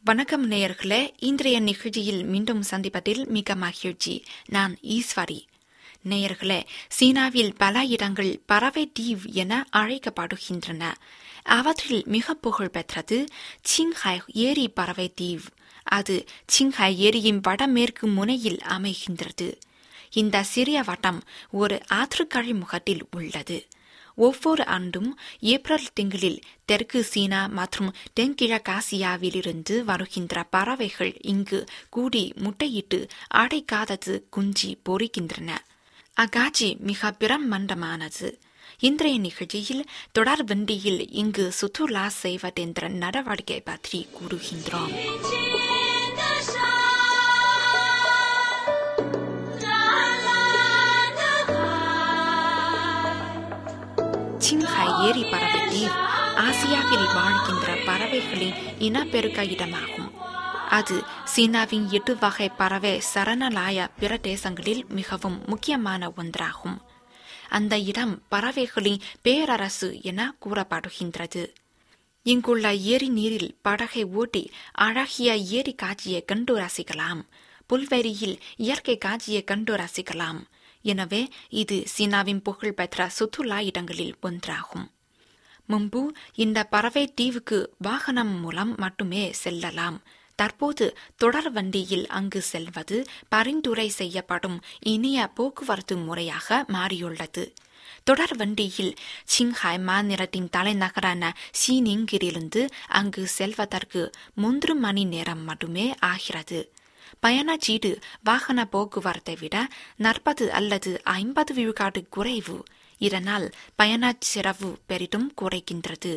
வணக்கம் நேயர்களே இன்றைய நிகழ்ச்சியில் மீண்டும் சந்திப்பதில் மிக மகிழ்ச்சி நான் ஈஸ்வரி நேயர்களே சீனாவில் பல இடங்கள் பறவை தீவ் என அழைக்கப்படுகின்றன அவற்றில் மிக புகழ் பெற்றது சிங்ஹாய் ஏரி பறவை தீவ் அது சிங்ஹாய் ஏரியின் வடமேற்கு முனையில் அமைகின்றது இந்த சிறிய வட்டம் ஒரு ஆற்றுக்கழி முகத்தில் உள்ளது ஒவ்வொரு ஆண்டும் ஏப்ரல் திங்களில் தெற்கு சீனா மற்றும் தென்கிழக்காசியாவிலிருந்து வருகின்ற பறவைகள் இங்கு கூடி முட்டையிட்டு அடைக்காதது குஞ்சி பொறிக்கின்றன அக்காட்சி மிக பிரம்மாண்டமானது இன்றைய நிகழ்ச்சியில் தொடர் வண்டியில் இங்கு சுற்றுலா செய்வதென்ற நடவடிக்கை பற்றி கூறுகின்றோம் 云间的山，蓝蓝的海。 சிங்ஹாய் ஏரி பறவை தீவு ஆசியாவில் வாழ்கின்ற பறவைகளின் இனப்பெருக்க இடமாகும் அது சீனாவின் எட்டு வகை பறவை சரணலாய பிரதேசங்களில் மிகவும் முக்கியமான ஒன்றாகும் அந்த இடம் பறவைகளின் பேரரசு என கூறப்படுகின்றது இங்குள்ள ஏரி நீரில் படகை ஓட்டி அழகிய ஏரி காட்சியை கண்டு ரசிக்கலாம் புல்வெளியில் இயற்கை காட்சியை கண்டு ரசிக்கலாம் எனவே இது சீனாவின் புகழ்பெற்ற சுற்றுலா இடங்களில் ஒன்றாகும் முன்பு இந்த பறவை தீவுக்கு வாகனம் மூலம் மட்டுமே செல்லலாம் தற்போது தொடர் வண்டியில் அங்கு செல்வது பரிந்துரை செய்யப்படும் இனிய போக்குவரத்து முறையாக மாறியுள்ளது தொடர் வண்டியில் சிங்ஹாய் மாநிலத்தின் தலைநகரான சீனிங்கிலிருந்து அங்கு செல்வதற்கு மூன்று மணி நேரம் மட்டுமே ஆகிறது பயணச்சீடு வாகன போக்குவரத்தை விட நாற்பது அல்லது ஐம்பது விழுக்காடு குறைவு இதனால் பயணச் செலவு பெரிதும் குறைக்கின்றது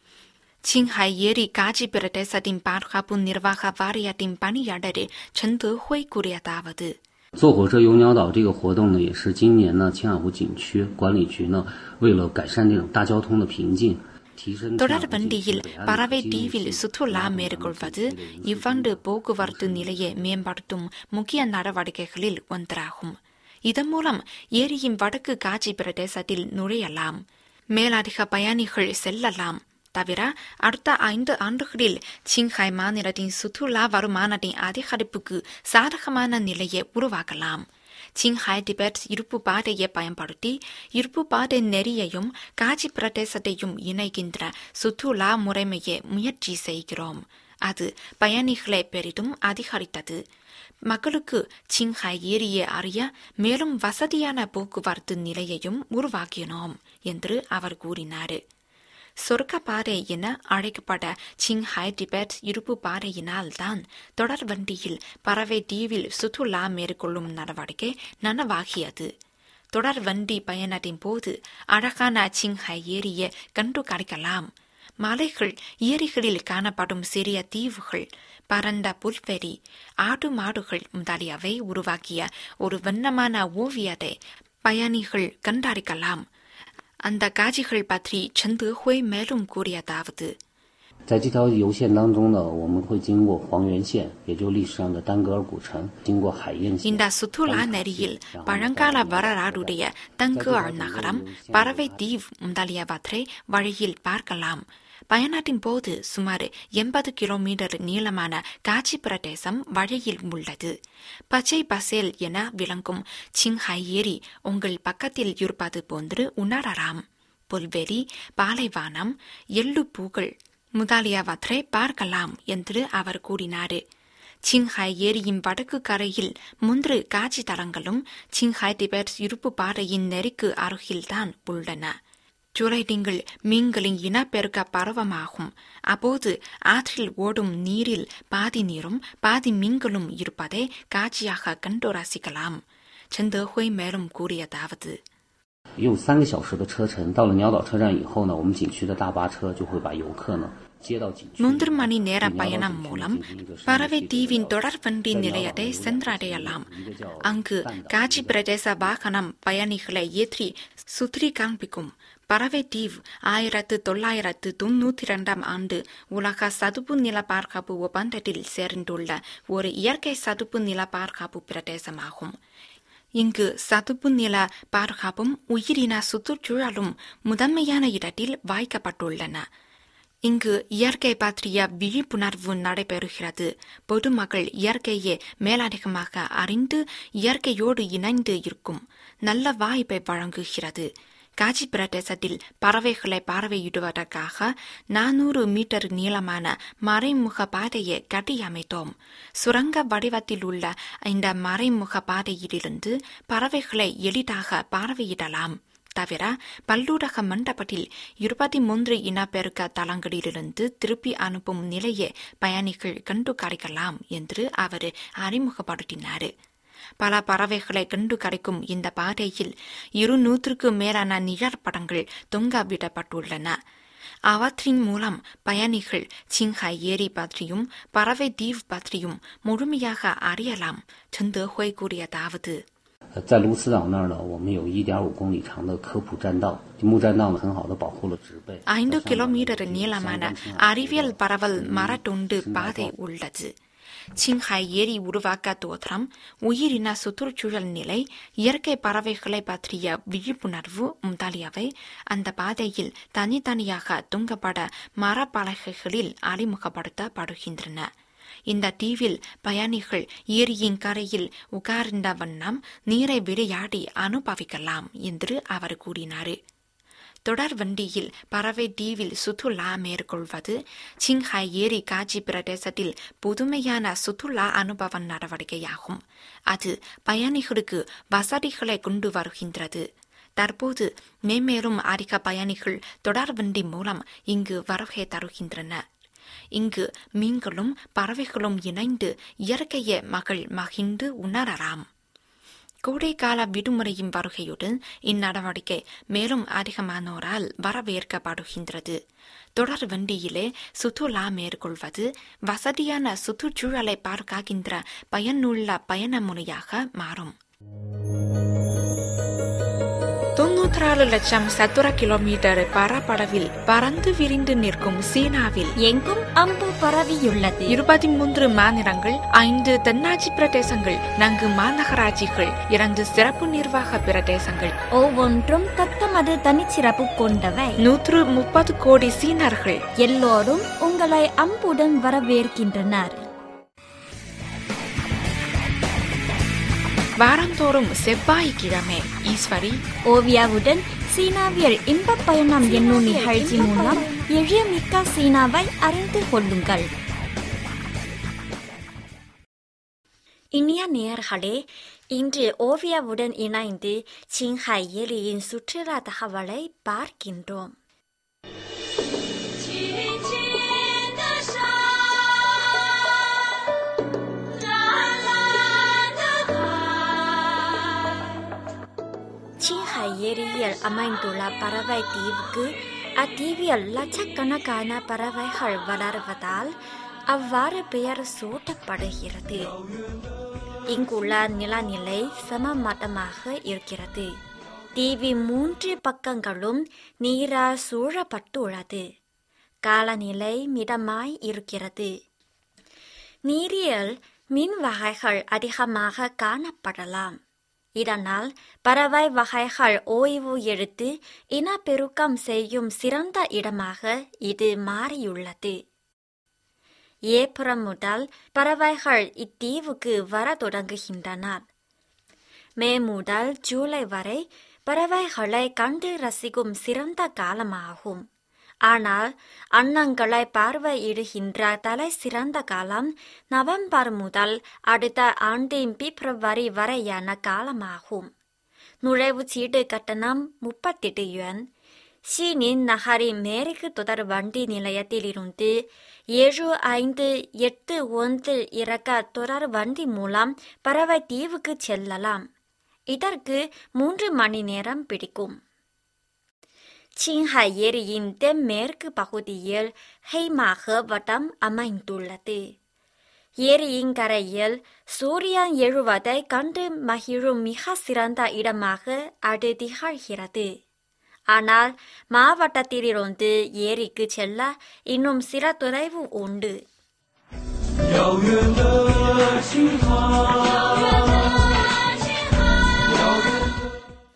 சிங்ஹாய் ஏரி காஜி பிரதேசத்தின் பாதுகாப்பு நிர்வாக வாரியத்தின் பணியாளர் செந்து ஹுய் கூறியதாவது 坐火车游鸟岛这个活动呢，也是今年呢青海湖景区管理局呢为了改善这种大交通的瓶颈，提升青海 தொடர் 湖景区 வண்டியில் 北岸的 பறவை 经济 தீவில் 性 சுற்றுலா 拉动 மேற்கொள்வது 经济的因素 இவ்வாண்டு போக்குவரத்து நிலையை மேம்படுத்தும் முக்கிய நடவடிக்கைகளில் ஒன்றாகும் இதன் மூலம் ஏரியின் வடக்கு காட்சி பிரதேசத்தில் நுழையலாம் மேலதிக பயணிகள் செல்லலாம் தவிர அடுத்த ஐந்து ஆண்டுகளில் சிங்ஹாய் மாநிலத்தின் சுற்றுலா வருமானத்தின் அதிகரிப்புக்கு சாதகமான நிலையை உருவாக்கலாம் சிங்ஹாய் டிபெட் இருப்பு பாதையை பயன்படுத்தி இருப்பு பாதை நெறியையும் காட்சி பிரதேசத்தையும் இணைக்கின்ற சுற்றுலா முறைமையை முயற்சி செய்கிறோம் அது பயணிகளை பெரிதும் அதிகரித்தது மக்களுக்கு சிங்ஹாய் ஏரியை அறிய மேலும் வசதியான போக்குவரத்து நிலையையும் உருவாக்கினோம் என்று அவர் கூறினார் சொர்க்க பாறை என அழைக்கப்பட்ட சிங்ஹாய் டிபெட் இருப்பு பாறையினால் தான் தொடர் வண்டியில் பறவை தீவில் சுற்றுலா மேற்கொள்ளும் நடவடிக்கை நனவாகியது தொடர் வண்டி பயணத்தின் போது அழகான சிங்ஹாய் ஏரியை கண்டு கிடைக்கலாம் மலைகள் ஏரிகளில் காணப்படும் சிறிய தீவுகள் பரந்த புல்வெளி ஆடு மாடுகள் முதலியவை உருவாக்கிய ஒரு வண்ணமான ஓவியத்தை பயணிகள் கண்டறிக்கலாம் அந்த காட்சிகள் பற்றி செந்து ஹுய் மேலும் கூறியதாவது 在这条游线当中呢，我们会经过黄原县，也就历史上的丹格尔古城，经过海晏县 இந்த。சுற்றுலா நெறியில் பழங்கால வரலாறுடைய தங்குஆர் நகரம் பறவை தீவ் முதலியவற்றை வழியில் பார்க்கலாம் பயணத்தின் போது சுமார் எண்பது கிலோமீட்டர் நீளமான காட்சி பிரதேசம் வழியில் உள்ளது பச்சை பசேல் என விளங்கும் சிங்ஹாய் ஏரி உங்கள் பக்கத்தில் இருப்பது போன்று உணரலாம் புல்வெளி பாலைவானம் எள்ளு பூக்கள் முதலியவற்றை பார்க்கலாம் என்று அவர் கூறினார் சிங்ஹாய் ஏரியின் வடக்கு கரையில் மூன்று காட்சி தலங்களும் சிங்ஹாய் டிபெட் இருப்பு பாறையின் நெறிக்கு அருகில்தான் உள்ளன ஜூலை திங்கள் மீன்களின் இனப்பெருக்க பருவமாகும் அப்போது ஆற்றில் ஓடும் நீரில் பாதி நீரும் பாதி மீன்களும் இருப்பதை காட்சியாக கண்டு ரசிக்கலாம் செந்தஹுய் மேலும் கூறியதாவது 用三个小时的车程到了鸟岛车站以后呢，我们景区的大巴车就会把游客呢接到景区。 மூன்று மணி நேர 对鸟岛 பயணம் 景区 மூலம் 进行一个深入 பறவை 区隔 தீவின் 的 தொடர் வண்டி 在鸟岛 நிலையத்தை 有两个 சென்றடையலாம் 一个叫 அங்கு 半岛 காட்சி பிரதேச வாகனம் பயணிகளை ஏற்றி சுற்றி காண்பிக்கும் பறவை தீவு ஆயிரத்து தொள்ளாயிரத்து தொன்னூற்றி இரண்டாம் ஆண்டு உலக சதுப்பு நில பாதுகாப்பு ஒப்பந்தத்தில் சேர்ந்துள்ள ஒரு இயற்கை சதுப்பு நில பாதுகாப்பு பிரதேசமாகும் இங்கு சதுப்பு நில பாதுகாப்பும் உயிரின சுற்றுச்சூழலும் முதன்மையான இடத்தில் வாய்க்கப்பட்டுள்ளன இங்கு இயற்கை பற்றிய விழிப்புணர்வு நடைபெறுகிறது பொதுமக்கள் இயற்கையை மேலதிகமாக அறிந்து இயற்கையோடு இணைந்து இருக்கும் நல்ல வாய்ப்பை வழங்குகிறது காஜி பிரதேசத்தில் பறவைகளை பார்வையிடுவதற்காக நானூறு மீட்டர் நீளமான மறைமுக பாதையை கட்டியமைத்தோம் சுரங்க வடிவத்தில் உள்ள இந்த மறைமுக பாதையிலிருந்து பறவைகளை எளிதாக பார்வையிடலாம் தவிர பல்லூடக மண்டபத்தில் இருபத்தி மூன்று இனப்பெருக்க தளங்களிலிருந்து திருப்பி அனுப்பும் நிலையை பயணிகள் கண்டு கிடைக்கலாம் என்று அவர் அறிமுகப்படுத்தினார் பல பறவைகளை கண்டு கிடைக்கும் இந்த பாதையில் இருநூற்றுக்கு மேலான நிழற்படங்கள் தொங்கவிடப்பட்டுள்ளன அவற்றின் மூலம் பயணிகள் சிங்ஹாய் ஏரி பற்றியும் பறவை தீவு பற்றியும் முழுமையாக அறியலாம் செந்தஹுய் கூறியதாவது 呃在卢茨岛那儿呢，我们有一点五公里长的科普栈道，木栈道呢很好的保护了植被。 ஐந்து 和上面 கிலோமீட்டர் 有 நீளமான 相关青海 அறிவியல் பரவல் மரத்துண்டு 青海 பாதை 报 உள்ளது சிங்ஹாய் ஏரி உருவாக்க தோற்றம் உயிரின சுற்றுச்சூழல் நிலை இயற்கை பறவைகளை பற்றிய விழிப்புணர்வு முதலியவை அந்த பாதையில் தனித்தனியாக தொங்கப்பட மரப்பலகைகளில் அறிமுகப்படுத்தப்படுகின்றன இந்த தீவில் பயணிகள் ஏரியின் கரையில் உட்கார்ந்த வண்ணம் நீரை விளையாடி அனுபவிக்கலாம் என்று அவர் கூறினார் தொடர் வண்டியில் பறவை தீவில் சுற்றுலா மேற்கொள்வது சிங்ஹாய் ஏரி காட்சி பிரதேசத்தில் புதுமையான சுற்றுலா அனுபவ நடவடிக்கையாகும் அது பயணிகளுக்கு வசதிகளை கொண்டு வருகின்றது தற்போது மேம்மேலும் அதிக பயணிகள் தொடர் வண்டி மூலம் இங்கு வருகை தருகின்றனர் இங்கு மீன்களும் பறவைகளும் இணைந்து இயற்கையை மகள் மகிழ்ந்து உணரலாம் கோடைக்கால விடுமுறையின் வருகையுடன் இந்நடவடிக்கை மேலும் அதிகமானோரால் வரவேற்கப்படுகின்றது தொடர் வண்டியிலே சுற்றுலா மேற்கொள்வது வசதியான சுற்றுச்சூழலை பார்க்கின்ற பயனுள்ள பயண முறையாக மாறும் தொன்னூற்றாறு லட்சம் சதுர கிலோமீட்டர் பரப்பளவில் பறந்து விரிந்து நிற்கும் சீனாவில் எங்கும் அம்பு பரவியுள்ளது இருபத்தி மூன்று மாநிலங்கள் ஐந்து தென்னாட்சி பிரதேசங்கள் நான்கு மாநகராட்சிகள் இரண்டு சிறப்பு நிர்வாக பிரதேசங்கள் ஒவ்வொன்றும் தத்தமது தனிச்சிறப்பு கொண்டவை நூற்று முப்பது கோடி சீனர்கள் எல்லோரும் உங்களை அம்புடன் வரவேற்கின்றனர் வாரந்தோறும் செவ்வாய்க்கிழமை ஈஸ்வரி ஓவியாவுடன் சீனாவியல் இன்ப பயணம் என்னும் நிகழ்ச்சி மூலம் எளியமிக்க சீனாவை அறிந்து கொள்ளுங்கள் இனிய நேயர்களே இன்று ஓவியாவுடன் இணைந்து சிங்ஹாய் ஏரியின் சுற்றுலா தகவலை பார்க்கின்றோம் 青青的山，蓝蓝的海。 சிங்ஹாய் ஏரியில் அமைந்துள்ள பறவை தீவுக்கு அத்தீவில் லட்சக்கணக்கான பறவைகள் வளருவதால் அவ்வாறு பெயர் சூட்டப்படுகிறது இங்குள்ள நிலநிலை சமமட்டமாக இருக்கிறது தீவி மூன்று பக்கங்களும் நீரால் சூழப்பட்டுள்ளது காலநிலை மிதமாய் இருக்கிறது நீரியல் மீன் வகைகள் அதிகமாக காணப்படலாம் இதனால் பறவை வகைகள் ஓய்வு எடுத்து இனப்பெருக்கம் செய்யும் சிறந்த இடமாக இது மாறியுள்ளது ஏப்ரல் முதல் பறவைகள் இத்தீவுக்கு வர தொடங்குகின்றன மே முதல் ஜூலை வரை பறவைகளை கண்டு ரசிக்கும் சிறந்த காலமாகும் ஆனால் அன்னங்களை பார்வையிடுகின்ற தலை சிறந்த காலம் நவம்பர் முதல் அடுத்த ஆண்டின் பிப்ரவரி வரையான காலமாகும் நுழைவுச் சீட்டு கட்டணம் முப்பத்தெட்டு யுவான் சீனின் நகரின் மேற்கு தொடர் வண்டி நிலையத்திலிருந்து ஏழு ஐந்து எட்டு ஒன்று இறக்க தொடர் வண்டி மூலம் பறவை தீவுக்கு செல்லலாம் இதற்கு மூன்று மணி நேரம் பிடிக்கும் சிங்ஹாய் ஏரியின் தென்மேற்கு பகுதியில் ஹெய்மாக வட்டம் அமைந்துள்ளது ஏரியின் கரையில் சூரியன் எழுவதை கண்டு மகிழும் மிக சிறந்த இடமாக அது திகழ்கிறது ஆனால் மாவட்டத்திலிருந்து ஏரிக்கு செல்ல இன்னும் சில தொலைவு உண்டு 遥远的青海。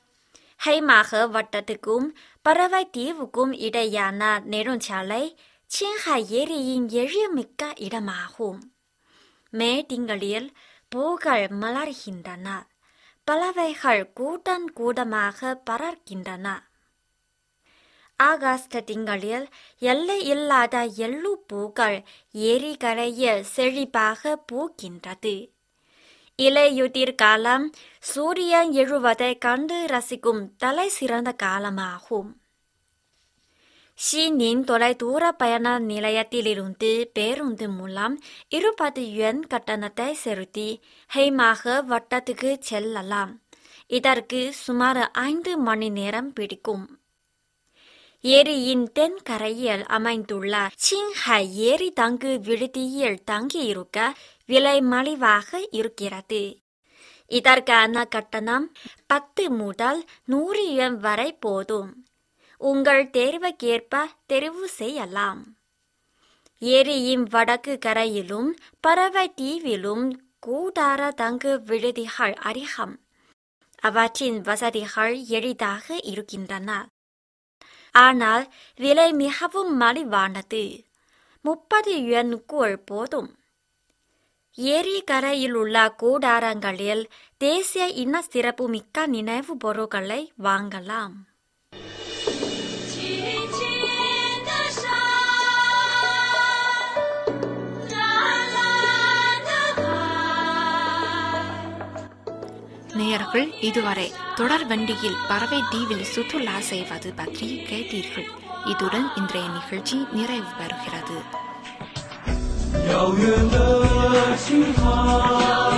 ஹைமாக வட்டத்துக்கும் பறவை தீவுக்கும் இடையான நெடுஞ்சாலை சிங்ஹாய் ஏரியின் எழில்மிக்க இடமாகும் மே திங்களில் பூக்கள் மலர்கின்றன பறவைகள் கூட்டம் கூட்டமாக பறக்கின்றன ஆகஸ்ட் திங்களில் எல்லை இல்லாத எள்ளு பூக்கள் ஏரிகரையில் செழிப்பாக பூக்கின்றது இலையுதிர் காலம் சூரியன் எழுவதை கண்டு ரசிக்கும் தலை சிறந்த காலமாகும் ஷீனின் தொலைதூர பயண நிலையத்திலிருந்து பேருந்து மூலம் இருபது யுவன் கட்டணத்தை செலுத்தி ஹெய்மாக வட்டத்துக்கு செல்லலாம் இதற்கு சுமார் ஐந்து மணி நேரம் பிடிக்கும் ஏரியின் தென்கரையில் அமைந்துள்ள சிங்ஹாய் ஏரி தங்கு விடுதியில் தங்கியிருக்க விலை மலிவாக இருக்கிறது இதற்கான கட்டணம் பத்து முதல் நூறு யுவன் வரை போதும் உங்கள் தேர்வுக்கேற்ப தெரிவு செய்யலாம் ஏரியின் வடக்கு கரையிலும் பறவை தீவிலும் கூடார தங்கு விடுதிகள் அதிகம் அவற்றின் வசதிகள் எளிதாக இருக்கின்றன ஆனால் விலை மிகவும் மலிவானது முப்பது யுவனுக்குள் போதும் ஏரி கரையில் உள்ள கூடாரங்களில் தேசிய இன சிறப்பு மிக்க நினைவு பொருட்களை வாங்கலாம் 轻轻的沙，蓝蓝的海。 நேயர்கள் இதுவரை தொடர் வண்டியில் பறவை தீவில் சுற்றுலா செய்வது பற்றி கேட்டீர்கள் இத்துடன் இன்றைய நிகழ்ச்சி நிறைவு பெறுகிறது。 遥远的青海。